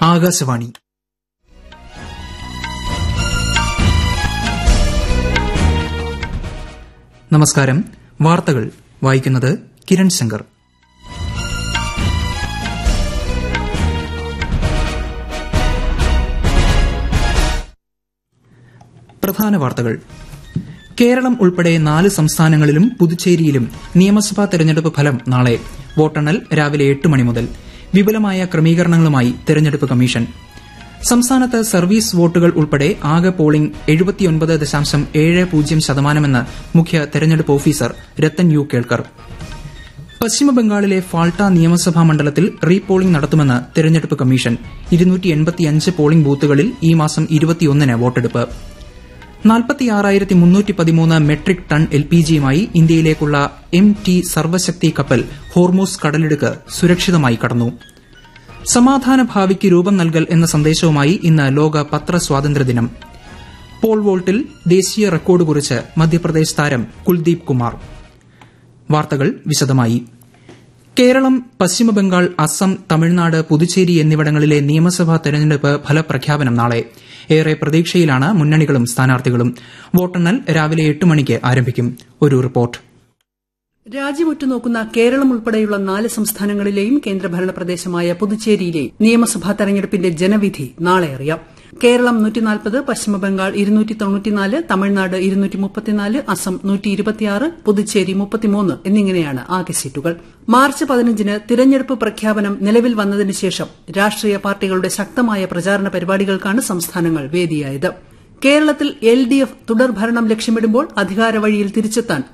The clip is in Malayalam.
ആകാശവാണി നമസ്കാരം വാർത്തകൾ വായിക്കുന്നത് കിരൺ ശങ്കർ പ്രധാന വാർത്തകൾ കേരളം ഉൾപ്പെടെ നാല് സംസ്ഥാനങ്ങളിലും പുതുച്ചേരിയിലും നിയമസഭാ തെരഞ്ഞെടുപ്പ് ഫലം നാളെ വോട്ടെണ്ണൽ രാവിലെ എട്ട് മണി മുതൽ വിപുലമായ ക്രമീകരണങ്ങളുമായി തെരഞ്ഞെടുപ്പ് കമ്മീഷൻ സംസ്ഥാനത്ത് സർവീസ് വോട്ടുകൾ ഉൾപ്പെടെ ആകെ പോളിംഗ് എഴുപത്തിയൊൻപത് ദശാംശം ഏഴ് പൂജ്യം ശതമാനമെന്ന് മുഖ്യ തെരഞ്ഞെടുപ്പ് ഓഫീസർ രത്തൻ യു കേൾക്കർ പശ്ചിമബംഗാളിലെ ഫാൾട്ട നിയമസഭാ മണ്ഡലത്തിൽ റീപോളിംഗ് നടത്തുമെന്ന് തെരഞ്ഞെടുപ്പ് കമ്മീഷൻ പോളിംഗ് ബൂത്തുകളിൽ ഈ മാസം ഇരുപത്തിയൊന്നിന് വോട്ടെടുപ്പ് മെട്രിക് ടൺ എൽപിജിയുമായി ഇന്ത്യയിലേക്കുള്ള എം ടി സർവശക്തി കപ്പൽ ഹോർമൂസ് കടലിടുക്ക് സുരക്ഷിതമായി കടന്നു സമാധാന ഭാവിക്ക് രൂപം നൽകൽ എന്ന സന്ദേശവുമായി ഇന്ന് ലോക പത്ര സ്വാതന്ത്ര്യദിനം പോൾ വോൾട്ടിൽ ദേശീയ റെക്കോർഡ് കുറിച്ച് മധ്യപ്രദേശ് താരം കുൽദീപ് കുമാർ വാർത്തകൾ വിശദമായി കേരളം പശ്ചിമബംഗാൾ അസം തമിഴ്നാട് പുതുച്ചേരി എന്നിവിടങ്ങളിലെ നിയമസഭാ തെരഞ്ഞെടുപ്പ് ഫലപ്രഖ്യാപനം നാളെ ഏറെ പ്രതീക്ഷയിലാണ് മുന്നണികളും സ്ഥാനാർത്ഥികളും വോട്ടെണ്ണൽ രാവിലെ എട്ട് മണിക്ക് ആരംഭിക്കും ഒരു റിപ്പോർട്ട് രാജ്യം ഉറ്റുനോക്കുന്ന കേരളം ഉൾപ്പെടെയുള്ള നാല് സംസ്ഥാനങ്ങളിലെയും കേന്ദ്രഭരണ പ്രദേശമായ പുതുച്ചേരിയിലെ നിയമസഭാ തെരഞ്ഞെടുപ്പിന്റെ ജനവിധി നാളെ അറിയാം കേരളം പശ്ചിമബംഗാൾ തമിഴ്നാട് അസം പുതുച്ചേരി എന്നിങ്ങനെയാണ് ആകെ സീറ്റുകൾ മാർച്ച് പതിനഞ്ചിന് തിരഞ്ഞെടുപ്പ് പ്രഖ്യാപനം നിലവിൽ വന്നതിന് ശേഷം രാഷ്ട്രീയ പാർട്ടികളുടെ ശക്തമായ പ്രചാരണ പരിപാടികൾക്കാണ് സംസ്ഥാനങ്ങൾ വേദിയായത് കേരളത്തിൽ എൽ ഡി എഫ് തുടർഭരണം ലക്ഷ്യമിടുമ്പോൾ അധികാരവഴിയിൽ തിരിച്ചെത്താൻ